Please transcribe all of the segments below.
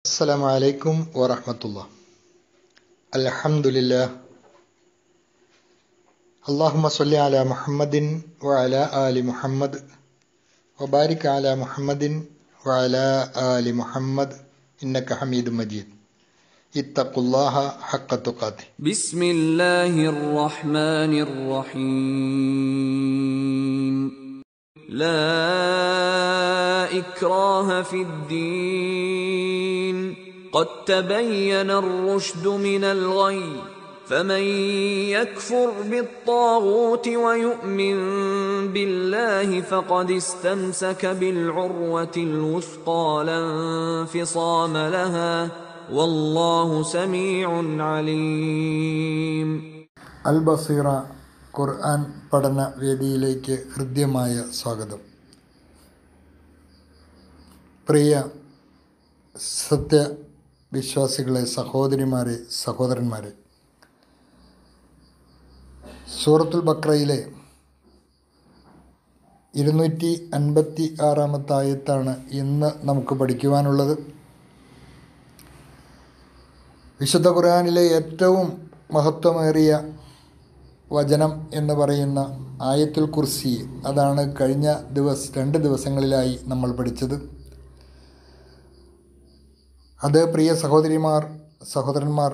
السلام عليكم ورحمة الله الحمد لله اللهم صل على محمد وعلى آل محمد وبارك على محمد وعلى آل محمد إنك حميد مجيد اتقوا الله حق تقاته بسم الله الرحمن الرحيم لا إكراه في الدين قد تبين الرشد من الغي فمن يكفر بالطاغوت ويؤمن بالله فقد استمسك بالعروة الوثقى لا انفصام لها والله سميع عليم അൽ ബസീറ ഖുർആൻ പഠന വേദിയിലേക്ക് ഹൃദ്യമായ സ്വാഗതം പ്രിയ സത്യവിശ്വാസികളെ സഹോദരിമാരെ സഹോദരന്മാരെ സൂറത്തുൽ ബക്രയിലെ ഇരുന്നൂറ്റി അൻപത്തി ആറാമത്തെ ആയത്താണ് ഇന്ന് നമുക്ക് പഠിക്കുവാനുള്ളത് വിശുദ്ധ ഖുർആനിലെ ഏറ്റവും മഹത്വമേറിയ വചനം എന്ന് പറയുന്ന ആയത്തുൽ കുർസി അതാണ് കഴിഞ്ഞ ദിവസ രണ്ട് ദിവസങ്ങളിലായി നമ്മൾ പഠിച്ചത് അത് പ്രിയ സഹോദരിമാർ സഹോദരന്മാർ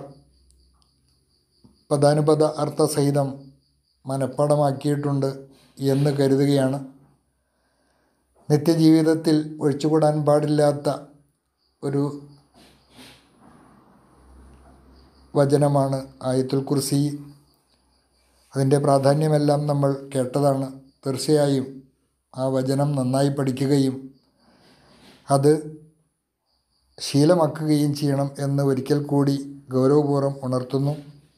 പദാനുപത അർത്ഥസഹിതം മനഃപ്പാടമാക്കിയിട്ടുണ്ട് എന്ന് കരുതുകയാണ് നിത്യജീവിതത്തിൽ ഒഴിച്ചുകൂടാൻ പാടില്ലാത്ത ഒരു വചനമാണ് ആയത്തുൽ കുർസി അതിൻ്റെ പ്രാധാന്യമെല്ലാം നമ്മൾ കേട്ടതാണ് തീർച്ചയായും ആ വചനം നന്നായി പഠിക്കുകയും അത് ശീലമാക്കുകയും ചെയ്യണം എന്ന് ഒരിക്കൽ കൂടി ഗൗരവപൂർവ്വം ഉണർത്തുന്നു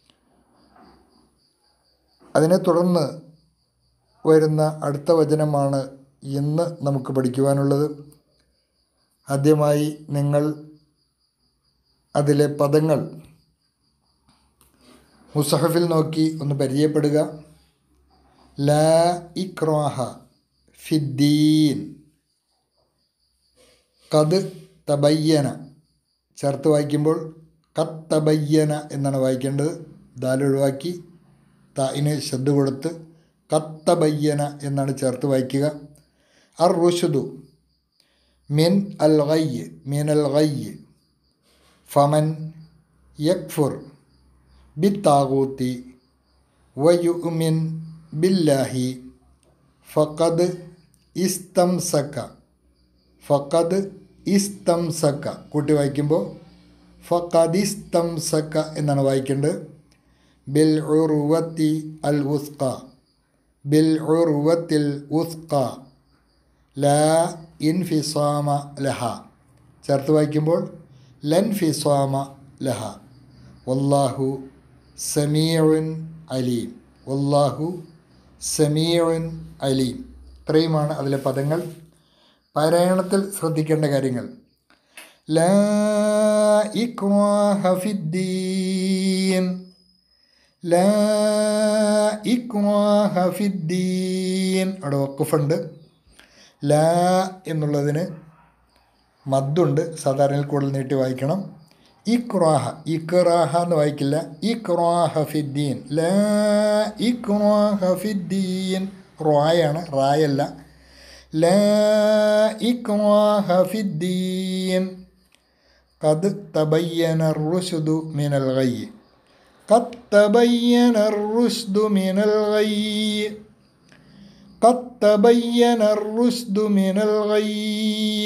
അതിനെ തുടർന്ന് വരുന്ന അടുത്ത വചനമാണ് ഇന്ന് നമുക്ക് പഠിക്കുവാനുള്ളത് ആദ്യമായി നിങ്ങൾ അതിലെ പദങ്ങൾ മുസഹഫിൽ നോക്കി ഒന്ന് പരിചയപ്പെടുക ലാ ഇക്രാഹ ഫിദ്ദീൻ കത് തബയ്യന ചേർത്ത് വായിക്കുമ്പോൾ കത്ത് തബയ്യന എന്നാണ് വായിക്കേണ്ടത് ദാൽ ഒഴിവാക്കി തായിന് ശ്രദ്ധ കൊടുത്ത് കത്തബയ്യന എന്നാണ് ചേർത്ത് വായിക്കുക അർ റുഷുദു മിൻ അൽ ഗയ്യ് മിൻ അൽ ഗയ്യ് ഫമൻ യക്ഫുർ ബിത്താകൂത്തി വയുമിൻ ബില്ലാഹി ഫഖദ് ഇസ്തംസക്ക ഫഖദ് ഇസ്തംസക്ക കൂട്ടി വായിക്കുമ്പോൾ ഫഖദ് ഇസ്തംസക്ക എന്നാണ് വായിക്കേണ്ടത് ബിൽ ഉറുവത്തി അൽ ഉസ്ക ബിൽ ഉറുവത്തിൽ ഉസ്ക ലാ ഇൻഫിസാമ ലഹ ചേർത്ത് വായിക്കുമ്പോൾ ലൻ ഫിസാമ ലഹ വല്ലാഹു സമീഉൻ അലീം വല്ലാഹു സമീഉൻ അലീം ഇത്രയുമാണ് അതിലെ പദങ്ങൾ പാരായണത്തിൽ ശ്രദ്ധിക്കേണ്ട കാര്യങ്ങൾ ലാ ഇക്വാഹ ഫിദ്ദീൻ ലാ ഇക്വാഹ ഫിദ്ദീൻ അവിടെ വക്കുഫുണ്ട് ലാ എന്നുള്ളതിന് മദ്ദുണ്ട് സാധാരണ കൂടുതൽ നീട്ടി വായിക്കണം ഇക്രാഹ ഇക്രാഹ എന്ന് വായിക്കില്ല ഇക്രാഹ ഫിദ്ദീൻ ലാ ഇക്രാഹ ഫിദ്ദീൻ റായാണ് റായല്ല ലാ ഇക്രാഹ ഫിദ്ദീൻ قد تبين الرشد من الغي قد تبين الرشد من الغي قد تبين الرشد من الغي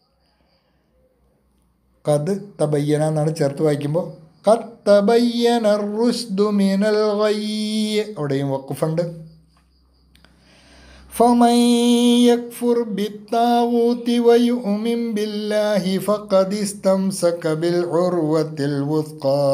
കത് തബയ്യന എന്നാണ് ചേർത്ത് വായിക്കുമ്പോൾ കത് തബയ്യന റുസ്ദു മിനൽ ഗയ്യ് അവിടെയും വക്കുഫുണ്ട് فمن يكفر بالطاغوت ويؤمن بالله فقد استمسك بالعروة الوثقى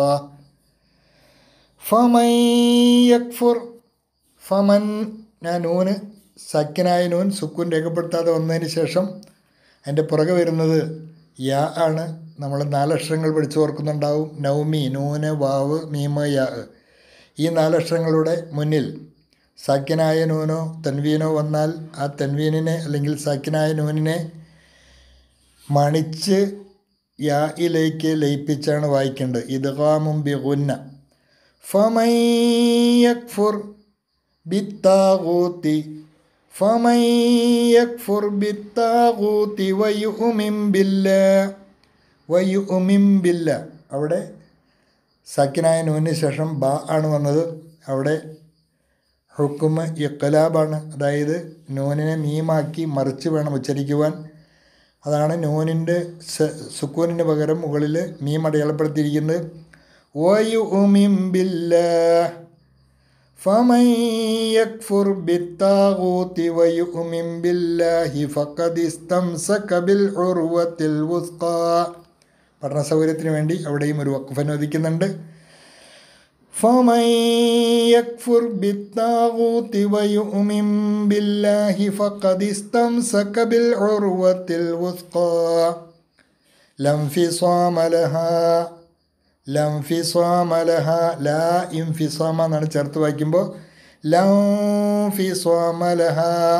فمن يكفر ഫമൻ ഞാൻ നൂന് സക്കിനായ നൂൻ സുക്കൂൻ രേഖപ്പെടുത്താതെ വന്നതിന് ശേഷം അതിൻ്റെ പുറകെ വരുന്നത് യാ ആണ് നമ്മൾ നാലക്ഷരങ്ങൾ പഠിച്ചു ഓർക്കുന്നുണ്ടാവും നൗമി നൂന് വാവ് മീമ യാ ഈ നാലക്ഷരങ്ങളുടെ മുന്നിൽ സാക്കിനായ നൂനോ തൻവീനോ വന്നാൽ ആ തൻവീനിനെ അല്ലെങ്കിൽ സാക്കിനായ നൂനിനെ മണിച്ച് യാ ഇലേക്ക് ലയിപ്പിച്ചാണ് വായിക്കേണ്ടത് ഇദ്ഗാമും ബി ഗുന്ന ഫമൻ യക്ഫുർ ബിത്താഗൂത്തി ഫമൻ യക്ഫുർ ബിത്താഗൂത്തി വയുമിൻ ബില്ലാ വയുമിൻ ബില്ലാ അവിടെ സക്കിനായ നൂനിന് ശേഷം ബ ആണ് വന്നത് അവിടെ ഹുക്കുമ് ഇഖ്ലാബാണ് അതായത് നൂനിനെ മീമാക്കി മറിച്ച് വേണം ഉച്ചരിക്കുവാൻ അതാണ് നൂനിൻ്റെ സുക്കൂനിന് പകരം മുകളിൽ മീം അടയാളപ്പെടുത്തിയിരിക്കുന്നത് വയുമിൻ ബില്ലാ فمن يكفر بالطاغوت ويؤمن بالله فقد استمسك بالعروة الوثقى പഠന സൗകര്യത്തിന് വേണ്ടി അവിടെയും ഒരു വഖഫ് അനുവദിക്കുന്നുണ്ട് فمن يكفر بالطاغوت ويؤمن بالله فقد استمسك بالعروة الوثقى لا انفصام لها ലംഫിസ്വാമ ലഹ ലാ ഇംഫിസ്വാമ എന്നാണ് ചേർത്ത് വായിക്കുമ്പോൾ ലംഫിസ്വാമ ലഹ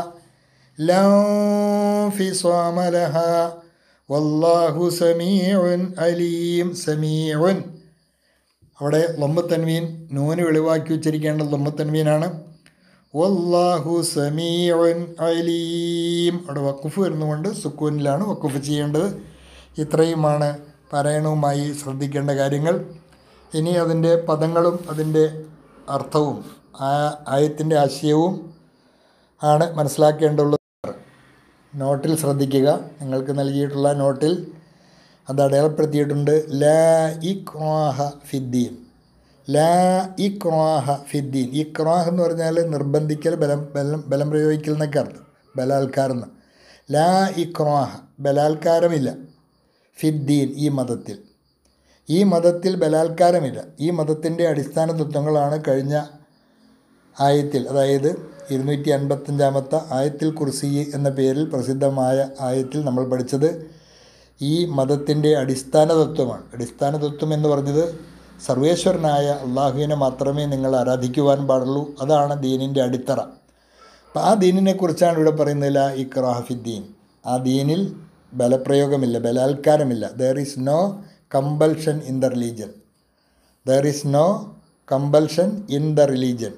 ലംഫിസ്വാമ ലഹ വല്ലാഹു സമീഉൻ അലീം സമീഉൻ അവിടെ ലൊമ്പത്തൻവീൻ നൂന് വെളിവാക്കി ഉച്ചരിക്കേണ്ട ലൊമ്പത്തൻവീനാണ് വല്ലാഹു സമീഉൻ അലീം അവിടെ വക്കുഫ് വരുന്നതുകൊണ്ട് സുക്കൂനിലാണ് വക്കുഫ് ചെയ്യേണ്ടത് ഇത്രയുമാണ് പാരായണവുമായി ശ്രദ്ധിക്കേണ്ട കാര്യങ്ങൾ ഇനി അതിൻ്റെ പദങ്ങളും അതിൻ്റെ അർത്ഥവും ആ ആയത്തിൻ്റെ ആശയവും ആണ് മനസ്സിലാക്കേണ്ടുള്ളത് നോട്ടിൽ ശ്രദ്ധിക്കുക നിങ്ങൾക്ക് നൽകിയിട്ടുള്ള നോട്ടിൽ അത് അടയാളപ്പെടുത്തിയിട്ടുണ്ട് ലാ ഇക്വാഹ ഫിദ്ദീൻ ലാ ഇക്വാഹ ഫിദ്ദീൻ ഇക്വാഹ് എന്ന് പറഞ്ഞാൽ നിർബന്ധിക്കൽ ബലം ബലം ബലം പ്രയോഗിക്കൽ എന്നൊക്കെ അർത്ഥം ബലാത്കാരം ലാ ഇക്വാഹ ബലാത്കാരമില്ല ഫിദ്ദീൻ ഈ മതത്തിൽ ഈ മതത്തിൽ ബലാത്കാരമില്ല ഈ മതത്തിൻ്റെ അടിസ്ഥാന തത്വങ്ങളാണ് കഴിഞ്ഞ ആയത്തിൽ അതായത് ഇരുന്നൂറ്റി അൻപത്തഞ്ചാമത്തെ ആയത്തിൽ കുർസി എന്ന പേരിൽ പ്രസിദ്ധമായ ആയത്തിൽ നമ്മൾ പഠിച്ചത് ഈ മതത്തിൻ്റെ അടിസ്ഥാന തത്വമാണ് അടിസ്ഥാന തത്വം എന്ന് പറഞ്ഞത് സർവേശ്വരനായ അള്ളാഹുവിനെ മാത്രമേ നിങ്ങൾ ആരാധിക്കുവാൻ പാടുള്ളൂ അതാണ് ദീനിൻ്റെ അടിത്തറ അപ്പം ആ ദീനിനെക്കുറിച്ചാണ് ഇവിടെ പറയുന്നത് ലാ ഇക്രാഹഫിദ്ദീൻ ആ ദീനിൽ ബലപ്രയോഗമില്ല ബലാത്കാരമില്ല there is no compulsion in the religion there is no compulsion in the religion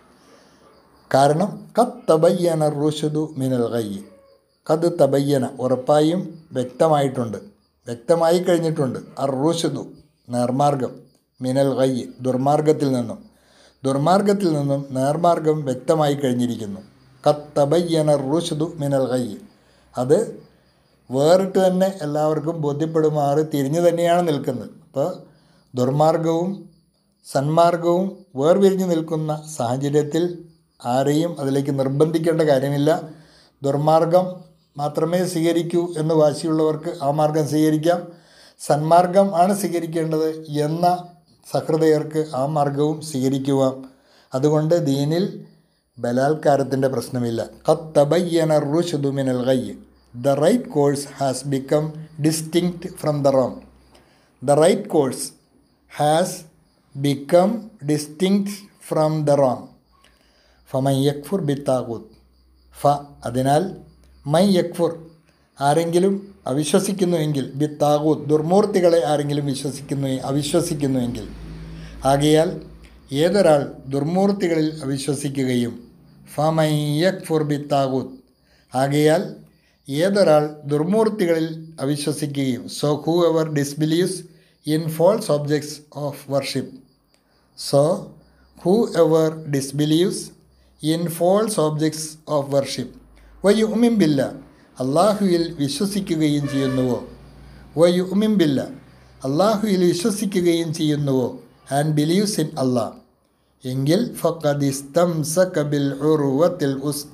കാരണം കത്ത് തബയ്യന റുഷുദു മിനൽ ഗയ്യ് കത് തബയ്യന ഉറപ്പായും വ്യക്തമായിട്ടുണ്ട് വ്യക്തമായി കഴിഞ്ഞിട്ടുണ്ട് അർ റുഷുദു നേർമാർഗം മിനൽ ഗയ്യ് ദുർമാർഗത്തിൽ നിന്നും ദുർമാർഗത്തിൽ നിന്നും നേർമാർഗം വ്യക്തമായി കഴിഞ്ഞിരിക്കുന്നു കത്ത് തബയ്യന റുഷുദു മിനൽ ഗയ്യ് അത് വേറിട്ട് തന്നെ എല്ലാവർക്കും ബോധ്യപ്പെടുമാറ് തിരിഞ്ഞു തന്നെയാണ് നിൽക്കുന്നത് അപ്പോൾ ദുർമാർഗവും സന്മാർഗവും വേർപിരിഞ്ഞു നിൽക്കുന്ന സാഹചര്യത്തിൽ ആരെയും അതിലേക്ക് നിർബന്ധിക്കേണ്ട കാര്യമില്ല ദുർമാർഗം മാത്രമേ സ്വീകരിക്കൂ എന്ന് വാശിയുള്ളവർക്ക് ആ മാർഗം സ്വീകരിക്കാം സന്മാർഗം ആണ് സ്വീകരിക്കേണ്ടത് എന്ന സഹൃദയർക്ക് ആ മാർഗവും സ്വീകരിക്കുവാം അതുകൊണ്ട് ദീനിൽ ബലാത്കാരത്തിൻ്റെ പ്രശ്നമില്ല കത്തബയ്യന റുഷുദു മിനൽ ഗയ്യ് the right course has become distinct from the wrong. The right course has become distinct from the wrong. ഫമൻ യക്ഫുർ ബിത്താകൂത്ത് ഫ അതിനാൽ മൈ യക്ഫുർ ആരെങ്കിലും അവിശ്വസിക്കുന്നുവെങ്കിൽ ബിത്താകൂത്ത് ദുർമൂർത്തികളെ ആരെങ്കിലും വിശ്വസിക്കുന്നു അവിശ്വസിക്കുന്നുവെങ്കിൽ ആകയാൽ ഏതൊരാൾ ദുർമൂർത്തികളിൽ അവിശ്വസിക്കുകയും ഫമൻ യക്ഫുർ ബിത്താകൂത്ത് ആകയാൽ ഏതൊരാൾ ദുർമൂർത്തികളിൽ അവിശ്വസിക്കുകയും so whoever disbelieves in false objects of worship so whoever disbelieves in false objects of worship വയുമിംബില്ല അള്ളാഹുവിൽ വിശ്വസിക്കുകയും ചെയ്യുന്നുവോ വയുമിംബില്ല അള്ളാഹുവിൽ വിശ്വസിക്കുകയും ചെയ്യുന്നുവോ ആൻഡ് ബിലീവ്സ് ഇൻ അള്ളാഹ് എങ്കിൽ ഫഖദിസ്തംസക ബിൽ ഉറുവത്തിൽ ഉസ്ക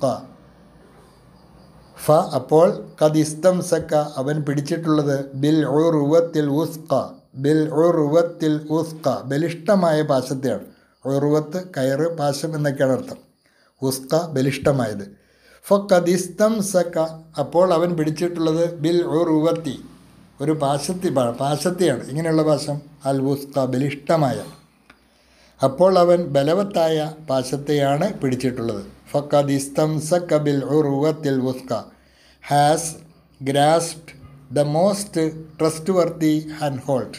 ഫ അപ്പോൾ കദിസ്തംസക്ക അവൻ പിടിച്ചിട്ടുള്ളത് ബിൽ ഉറുവത്തിൽ ഉസ്ക ബിൽ ഉറുവത്തിൽ ഉസ്ക ബലിഷ്ടമായ പാശത്തെയാണ് ഉറുവത്ത് കയറ് പാശം എന്നൊക്കെയാണ് അർത്ഥം ഉസ്ക ബലിഷ്ടമായത് ഫക്കദിസ്തംസക്ക അപ്പോൾ അവൻ പിടിച്ചിട്ടുള്ളത് ബിൽ ഉറുവത്തി ഒരു പാശത്തി പാശത്തെയാണ് ഇങ്ങനെയുള്ള പാശം അൽ ഉസ്ക ബലിഷ്ടമായ അപ്പോൾ അവൻ ബലവത്തായ പാശത്തെയാണ് പിടിച്ചിട്ടുള്ളത് ഫക്കദിസ്തംസക്ക ബിൽ ഉറുവത്തിൽ ഉസ്ക has grasped the most trustworthy and hold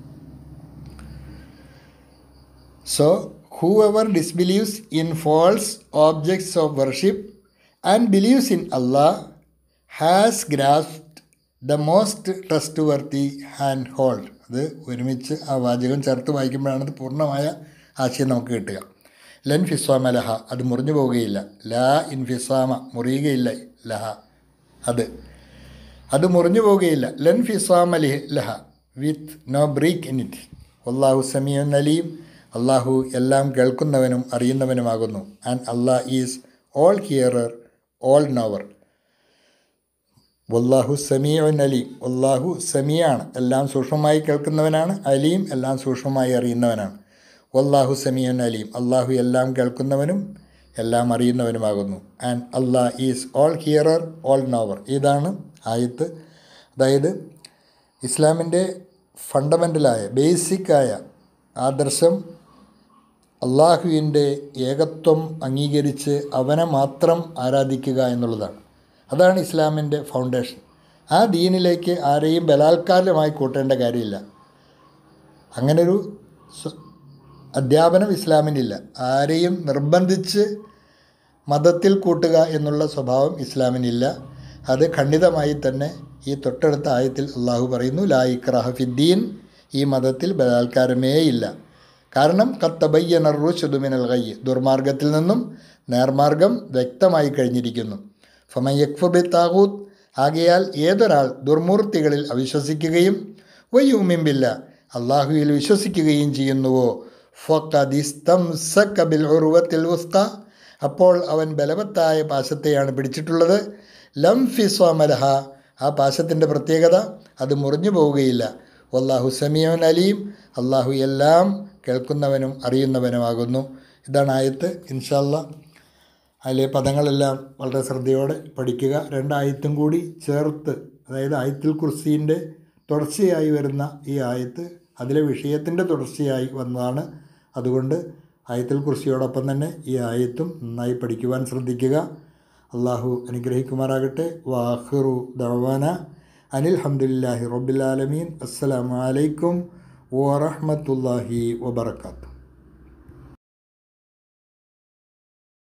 So, whoever disbelieves in false objects of worship and believes in Allah has grasped the most trustworthy handhold. അത് ഒരുമിച്ച് ആ വാചകം ചേർത്ത് വായിക്കുമ്പോഴാണ് ഇത് പൂർണ്ണമായ ആശയം നമുക്ക് കിട്ടുക ലൻ ഫിസ്വാമ ലഹ അത് മുറിഞ്ഞു പോവുകയില്ല ലാ ഇൻ ഫിസ്വാമ മുറിയുകയില്ല ലഹ അത് അത് മുറിഞ്ഞു പോവുകയില്ല ലൻ ഫിസ്വാമ ലിഹ ലഹ with no break in it അള്ളാഹു സമീൻ അലീം അള്ളാഹു എല്ലാം കേൾക്കുന്നവനും അറിയുന്നവനുമാകുന്നു and Allah is all hearer all knower വല്ലാഹു സമീഉൻ അലീം വല്ലാഹു സമീയാണ് എല്ലാം സൂക്ഷ്മമായി കേൾക്കുന്നവനാണ് അലീം എല്ലാം സൂക്ഷ്മമായി അറിയുന്നവനാണ് വല്ലാഹു സമീഉൻ അലീം അള്ളാഹു എല്ലാം കേൾക്കുന്നവനും എല്ലാം അറിയുന്നവനുമാകുന്നു and Allah is all hearer all knower ഇതാണ് ആയത്ത് അതായത് ഇസ്ലാമിൻ്റെ ഫണ്ടമെൻ്റലായ ബേസിക്കായ ആദർശം അള്ളാഹുവിൻ്റെ ഏകത്വം അംഗീകരിച്ച് അവനെ മാത്രം ആരാധിക്കുക എന്നുള്ളതാണ് അതാണ് ഇസ്ലാമിൻ്റെ ഫൗണ്ടേഷൻ ആ ദീനിലേക്ക് ആരെയും ബലാത്കാരമായി കൂട്ടേണ്ട കാര്യമില്ല അങ്ങനൊരു സ്വ- അധ്യാപനം ഇസ്ലാമിനില്ല ആരെയും നിർബന്ധിച്ച് മതത്തിൽ കൂട്ടുക എന്നുള്ള സ്വഭാവം ഇസ്ലാമിനില്ല അത് ഖണ്ഡിതമായി തന്നെ ഈ തൊട്ടടുത്ത ആയത്തിൽ അള്ളാഹു പറയുന്നു ലാ ഇക്രാഹ ഫിദ്ദീൻ ഈ മതത്തിൽ ബലാത്കാരമേ ഇല്ല കാരണം കത്തബയ്യന റുഷുദുമിനൽ ഗയ്യ് ദുർമാർഗത്തിൽ നിന്നും നേർമാർഗം വ്യക്തമായി കഴിഞ്ഞിരിക്കുന്നു ഫമയക്ഫുബി താകൂത്ത് ആകയാൽ ഏതൊരാൾ ദുർമൂർത്തികളിൽ അവിശ്വസിക്കുകയും വയ്യൂമിമ്പില്ല അള്ളാഹുവിൽ വിശ്വസിക്കുകയും ചെയ്യുന്നുവോ ഫഖദിസ്തംസക ബിൽ ഉർവത്തിൽ ഉസ്ക അപ്പോൾ അവൻ ബലവത്തായ പാശത്തെയാണ് പിടിച്ചിട്ടുള്ളത് ലം ഫിസ്വാമലഹ ആ പാശത്തിൻ്റെ പ്രത്യേകത അത് മുറിഞ്ഞു പോവുകയില്ല വല്ലാഹു സമീവൻ അലീം അള്ളാഹു എല്ലാം കേൾക്കുന്നവനും അറിയുന്നവനുമാകുന്നു ഇതാണ് ആയത്ത് ഇൻഷാല്ല അതിലെ പദങ്ങളെല്ലാം വളരെ ശ്രദ്ധയോടെ പഠിക്കുക രണ്ടായത്തും കൂടി ചേർത്ത് അതായത് ആയത്തിൽ കുർസീൻ്റെ തുടർച്ചയായി വരുന്ന ഈ ആയത്ത് അതിലെ വിഷയത്തിൻ്റെ തുടർച്ചയായി വന്നതാണ് അതുകൊണ്ട് ആയത്തിൽ കുർസിയോടൊപ്പം തന്നെ ഈ ആയത്തും നന്നായി പഠിക്കുവാൻ ശ്രദ്ധിക്കുക അള്ളാഹു അനുഗ്രഹിക്കുമാറാകട്ടെ വാഹിറു ദവാന അനിൽ ഹംദുലില്ലാഹി റബ്ബിൽ ആലമീൻ അസ്സലാമു അലൈക്കും വറഹ്മത്തുള്ളാഹി വബർക്കാത്തു